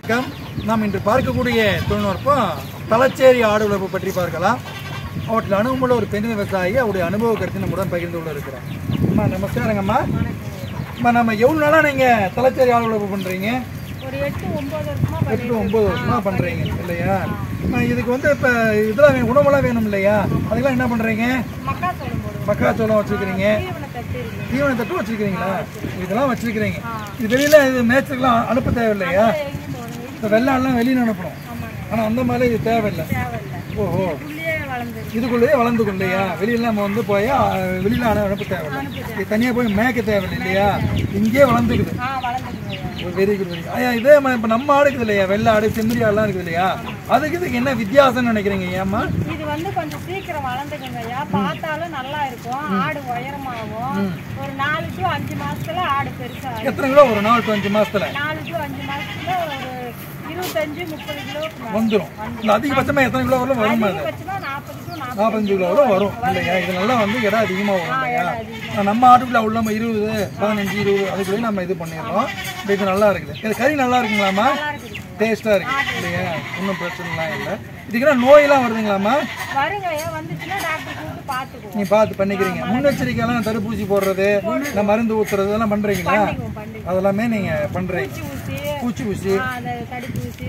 வணக்கம் நாம் இன்று பார்க்கக்கூடிய தொழில்நுட்பம் தலச்சேரி ஆடு வளர்ப்பு பற்றி பார்க்கலாம் அவற்றில் அனுபவமுள்ள ஒரு பெண் விவசாயி அவருடைய அனுபவ கருத்தை நம்முடன் பகிர்ந்து கொள்ள இருக்கிறோம் அம்மா நமஸ்காரங்கம்மா அம்மா நம்ம எவ்வளோ நாளாக நீங்கள் தலச்சேரி ஆடு வளர்ப்பு பண்ணுறீங்க ஒரு எட்டு ஒன்பது வருஷமா எட்டு ஒம்பது வருஷமாக பண்ணுறீங்க இல்லையா அம்மா, இதுக்கு வந்து இப்போ இதெல்லாம் வேணும், உணவெல்லாம் வேணும் இல்லையா அதுக்கெல்லாம் என்ன பண்ணுறீங்க மக்காச்சோளம் போடுவோம் மக்காச்சோளம் வச்சுருக்கிறீங்க தீவன தட்டு இருக்கு தீவன தட்டு வச்சிருக்கிறீங்களா இதெல்லாம் வச்சிருக்கிறீங்க இது வெளியில இது மேய்ச்சலுக்குலாம் அனுப்ப தேவையில்லையா எங்கேயும் போகணும் இந்த வெள்ளாடெல்லாம் வெளியில அனுப்பணும் ஆமாங்க ஆனா அந்த மாதிரி இது தேவையில்லை தேவையில்லை ஓஹோ உள்ளே வளர்ந்துருக்கு இதுக்குள்ளேயே வளர்ந்துக்குள்ளையா வெளியில நம்ம வந்து போய் அஹ், வெளியில அனு- அனுப்ப தேவையில்லை இது தனியா போய் மேய்க்க தேவையில்லை இல்லையா இங்கேயே வளர்ந்துக்குது ஆ வளர்ந்துருக்கு வெரி குட் வெரி ஐயா இதே மாதிரி இப்போ நம்ம ஆடு இருக்குது இல்லையா வெள்ளை ஆடு செம்மறி ஆடுலாம் இருக்குது இல்லையா அதுக்கு இதுக்கு என்ன வித்தியாசம்னு நினைக்கிறீங்க ஏம்மா இது வந்து கொஞ்சம் சீக்கிரம் வளர்ந்துக்குங்க ஐயா பார்த்தாலும் நல்லா இருக்கும் ஆடு உயரமாகும் ஒரு நாலு டு அஞ்சு மாசத்துல ஆடு பெருசாகும் எத்தனை கிலோ ஒரு நாள் அஞ்சு மாசத்துல நாலு டு அஞ்சு மாசத்துல ஒரு இருபத்தஞ்சு முப்பது கிலோக்கு மேல வந்துடும் இந்த அதிகபட்சமா எத்தனை கிலோ வரலும் வருமா அது அதிகபட்சமா நாற்பது டு நாற்பது நாற்பத்தஞ்சு கிலோ வரை வரும் இல்லையா இது நல்லா வந்து இடம் அதிகமாக வரும் இல்லையா நம்ம ஆட்டுக்குள்ள உள்ள நம்ம இருபது பதினஞ்சு இருபது அதுக்குள்ளேயே நம்ம இது பண்ணிடுறோம் இப்ப இது நல்லா இருக்குது இது கறி நல்லா இருக்குங்களாம்மா டேஸ்ட்டாக இருக்கு இல்லையா ஒன்றும் பிரச்சனைலாம் இல்லை இதுக்கெல்லாம் நோயெல்லாம் வருதுங்களாம்மா வருங்க ஐயா வந்துச்சுன்னா டாக்டர் கூப்பிட்டு பார்த்துக்குவோம் நீ பார்த்து பண்ணிக்கிறீங்க முன்னெச்சரிக்கையெல்லாம் தடுப்பூசி போடுறது இந்த மருந்து ஊத்துறது இதெல்லாம் பண்ணுறீங்களா பண்ணிக்குவோம் பண்ணிக்குவோம் அதெல்லாமே நீங்கள் பண்ணுறீங்க பூச்சி ஊசி பூச்சி ஊசி ஆ, அந்த தடுப்பூசி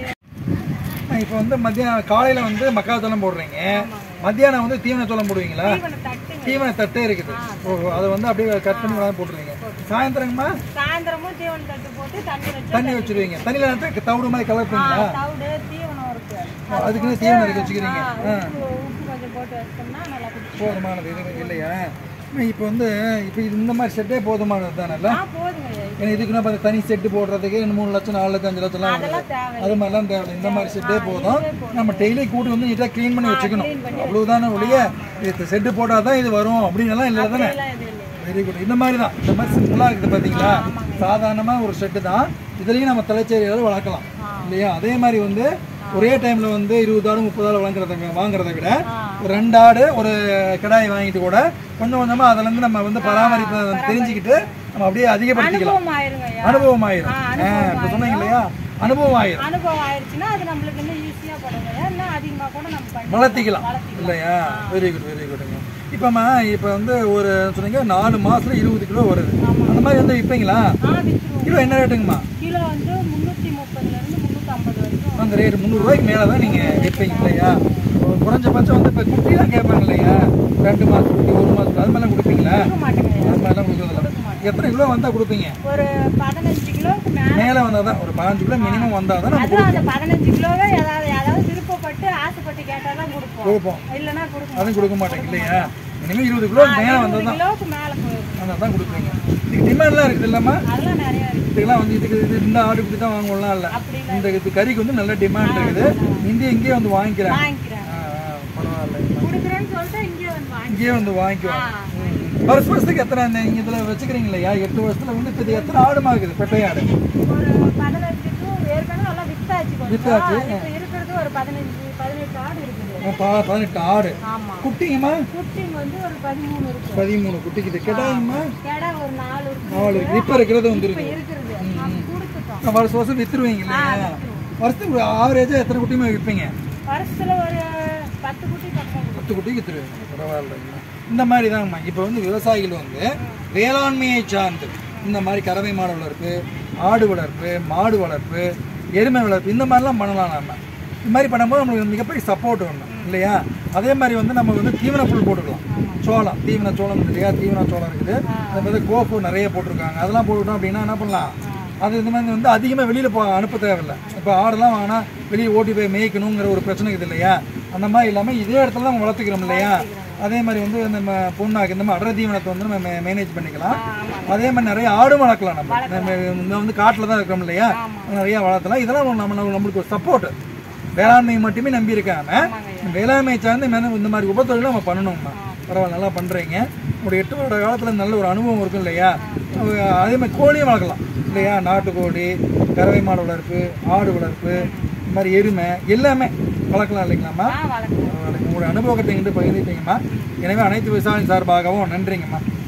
இப்போ வந்து மத்தியானம் காலையில் வந்து மக்காச்சோளம் போடுறீங்க மத்தியானம் வந்து தீவனச்சோளம் போடுவீங்களா தீவன தட்டுங்க தீவன தட்டே இருக்குது ஓஹோ அதை வந்து அப்படியே கட் பண்ணி கொண்டாந்து போட்டுருவீங்க சாயந்தரங்கம்மா சாயந்தரமும் தீவன தட்டு போட்டு தண்ணி வச்சு தண்ணி வச்சிருவீங்க தண்ணியில் வந்து தவிடு மாதிரி கலப்பீங்களா தவிடு தீவனம் இருக்கு அதுக்குன்னு தீவனம் இருக்கு வச்சுக்கிறீங்க ஆ, உப்பு உப்பு கொஞ்சம் போட்டு வச்சோம்னா நல்லா குடிச்சு போதுமானது இது இல்லையா இப்போ வந்து இப்போ இது இந்த மாதிரி செட்டே போதுமானது தானே ஆ போதுங்க ஐயா. ஏன்னா இதுக்குன்னா பார்த்து தனி செட்டு போடுறதுக்கு ரெண்டு மூணு லட்சம் நாலு லட்சம் அஞ்சு லட்சம்லாம் வருது அதெல்லாம் தேவை அது மாதிரிலாம் தேவை இந்த மாதிரி செட்டே போதும் நம்ம டெய்லி கூட்டி வந்து நீட்டாக க்ளீன் பண்ணி வச்சுக்கணும் அவ்வளவுதானே ஒழிய இது செட்டு போட்டால் தான் இது வரும் அப்படின்னுலாம் இல்லை தானே எல்லாம் இது இல்லை வெரி குட் இந்த மாதிரி தான் இந்த மாதிரி சிம்பிளாக இருக்குது பார்த்தீங்களா சாதாரணமாக ஒரு செட்டு தான் இதுலேயும் நம்ம தலைச்சேரியால் வளர்க்கலாம் இல்லையா அதே மாதிரி வந்து ஒரே டைமில் வந்து இருபது ஆடு முப்பது ஆடு வாங்குறத வாங்குறதை விட ஒரு ரெண்டு ஆடு ஒரு கிடாய் வாங்கிட்டு கூட கொஞ்சம் கொஞ்சமாக அதுலேருந்து நம்ம வந்து பராமரிப்பை தெரிஞ்சுக்கிட்டு நம்ம அப்படியே அதிகப்படுத்திக்கலாம் அனுபவம் ஆயிருங்க ஐயா அனுபவம் ஆயிரும் இப்போ சொன்னீங்க இல்லையா அனுபவம் ஆயிரும் அனுபவம் ஆயிருச்சுன்னா அது நம்மளுக்கு இன்னும் ஈஸியா படுங்க ஐயா. இன்னும் அதிகமா கூட நம்ம பண்ணி வளர்த்திக்கலாம் இல்லையா வெரி குட் வெரி குட்ங்க இப்போம்மா இப்போ வந்து ஒரு சொன்னீங்க நாலு மாசத்துல இருபது கிலோ வருது அந்த மாதிரி வந்து விற்பீங்களா ஆ வித்துருவோம் கிலோ என்ன ரேட்டுங்கம்மா கிலோ வந்து முந்நூற்றி முப்பதுல இருந்து முந்நூற்றி ஐம்பது வரைக்கும் அந்த ரேட் முந்நூறுரூவாய்க்கு மேலே தான் நீங்கள் விற்பீங்க இல்லையா ஒரு குறைஞ்சபட்சம் வந்து இப்போ குட்டிலாம் கேட்பாங்க இல்லையா ரெண்டு மாதம் குட்டி ஒரு மாதம் அது மாதிரிலாம் கொடுப்பீங்களா கொடுக்க மாட்டேங்க ஐயா. அது மாதிரிலாம் கொடுக்குறதில்ல எத்தனை கிலோ வந்தால் கொடுப்பீங்க ஒரு பதினஞ்சு கிலோவுக்கு மேல மேலே வந்தால் தான் ஒரு பதினஞ்சு கிலோ மினிமம் வந்தால் தான் நம்ம அதுவும் அந்த பதினஞ்சு கிலோவே ஏதாவது ஏதாவது விருப்பப்பட்டு ஆசைப்பட்டு கேட்டால் தான் கொடுப்போம் கொடுப்போம் இல்லைன்னா கொடுக்க அதுவும் கொடுக்க மாட்டேங்க இல்லையா மினிமம் இருபது கிலோ மேலே வந்தால் தான் கிலோவுக்கு மேலே போயிடும் வந்தால் தான் கொடுப்பீங்க இதுக்கு டிமாண்ட்லாம் இருக்குது இல்லைம்மா அதெல்லாம் நிறைய இருக்கு இதுக்கெல்லாம் வந்து இதுக்கு இது இந்த ஆடு இப்படி தான் வாங்குவோம்லாம் இல்லை அப்படி இந்த இது கறிக்கு வந்து நல்ல டிமாண்ட் இருக்குது இந்திய இங்கேயே வந்து வாங்கிக்கிறாங்க வாங்கிக்கிறேன் ஆ, ஆ, பரவாயில்ல கொடுக்குறேன்னு சொல்லிட்டு இங்கே வந்து வாங்கி இங்கேயே வந்து வாங்கிக்குவாங்க வருஷ வருஷத்துக்கு எத்தனை நீங்கள் இதில் வச்சுக்கிறீங்க இல்லையா எட்டு வருஷத்துல வந்து இப்போ இது எத்தனை ஆடுமா இருக்குது பெட்டை ஆடு ஒரு பதினஞ்சுக்கும் ஏற்கனவே நல்லா வித்தாச்சு கொஞ்சம் வித்தாச்சு. இப்போ இருக்கிறது ஒரு பதினஞ்சு பதினெட்டு ஆடு இருக்குது ஆ, பா- பதினெட்டு ஆடு ஆமா குட்டிங்கம்மா குட்டிங்க வந்து ஒரு பதிமூணு இருக்கு பதிமூணு குட்டிக்கு இது கெட்டாங்கம்மா கடை ஒரு நாலு இருக்கு நாலு இருக்குது இப்போ இருக்கிறது இப்போ வந்துருக்கு இருக்கிறது நம்ம கொடுத்துட்டோம் வருஷம் வருஷம் வித்துருவீங்க இல்லையா வருஷத்துக்கு ஒரு ஆவரேஜாக எத்தனை குட்டியுமே விற்பீங்க வருஷத்துல ஒரு பத்து குட்டி பக்கம் கொடுக்கும் பத்து குட்டிக்கு வித்துருவீங்க பரவாயில்லைங்க இந்த மாதிரி தாங்கம்மா இப்போ வந்து விவசாயிகள் வந்து வேளாண்மையை சார்ந்து இந்த மாதிரி கறவை மாடு வளர்ப்பு ஆடு வளர்ப்பு மாடு வளர்ப்பு எருமை வளர்ப்பு இந்த மாதிரிலாம் பண்ணலாம் நம்ம இந்த மாதிரி பண்ணும்போது நம்மளுக்கு மிகப்பெரிய சப்போர்ட் ஒன்று இல்லையா அதே மாதிரி வந்து நம்ம வந்து தீவன புல் போட்டுக்கலாம் சோளம் தீவன சோளம் இருக்குது இல்லையா தீவன சோளம் இருக்குது அது மாதிரி கோப்பு நிறைய போட்டிருக்காங்க அதெல்லாம் போட்டுட்டோம் அப்படின்னா என்ன பண்ணலாம் அது இந்த மாதிரி வந்து அதிகமாக வெளியில் போ அனுப்ப தேவையில்லை இப்போ ஆடெல்லாம் வாங்கினா வெளியே ஓட்டி போய் மேய்க்கணுங்கிற ஒரு பிரச்சனை இருக்குது இல்லையா அந்த மாதிரி இல்லாமல் இதே இடத்துல நம்ம வளர்த்துக்கிறோம் இல்லையா அதே மாதிரி வந்து நம்ம பொண்ணாக்கு இந்த மாதிரி அடர் தீவனத்தை வந்து நம்ம மேனேஜ் பண்ணிக்கலாம் அதே மாதிரி நிறைய ஆடும் வளர்க்கலாம் நம்ம நம்ம இந்த வந்து காட்டில் தான் இருக்கிறோம் இல்லையா நிறைய வளர்த்தலாம் இதெல்லாம் நம்ம நம்ம- நம்மளுக்கு ஒரு சப்போர்ட் வேளாண்மை மட்டுமே நம்பி இருக்காம வேளாண்மை சார்ந்து மேல இந்த மாதிரி உபத்தொழிலும் நம்ம பண்ணணும்மா பரவாயில்ல நல்லா பண்ணுறீங்க ஒரு எட்டு வருட காலத்தில் நல்ல ஒரு அனுபவம் இருக்கும் இல்லையா அஹ் அதே மாதிரி கோழியும் வளர்க்கலாம் இல்லையா நாட்டுக்கோழி கறவை மாடு வளர்ப்பு ஆடு வளர்ப்பு இந்த மாதிரி எருமை எல்லாமே வளர்க்கலாம் இல்லைங்களாம்மா ஆ வளர்க்குறோம் பரவாயில்லைங்க. உங்களுடைய அனுபவத்தை எங்கிட்ட பகிர்ந்துட்டீங்கம்மா எனவே அனைத்து விவசாயிகள் சார்பாகவும் நன்றிங்கம்மா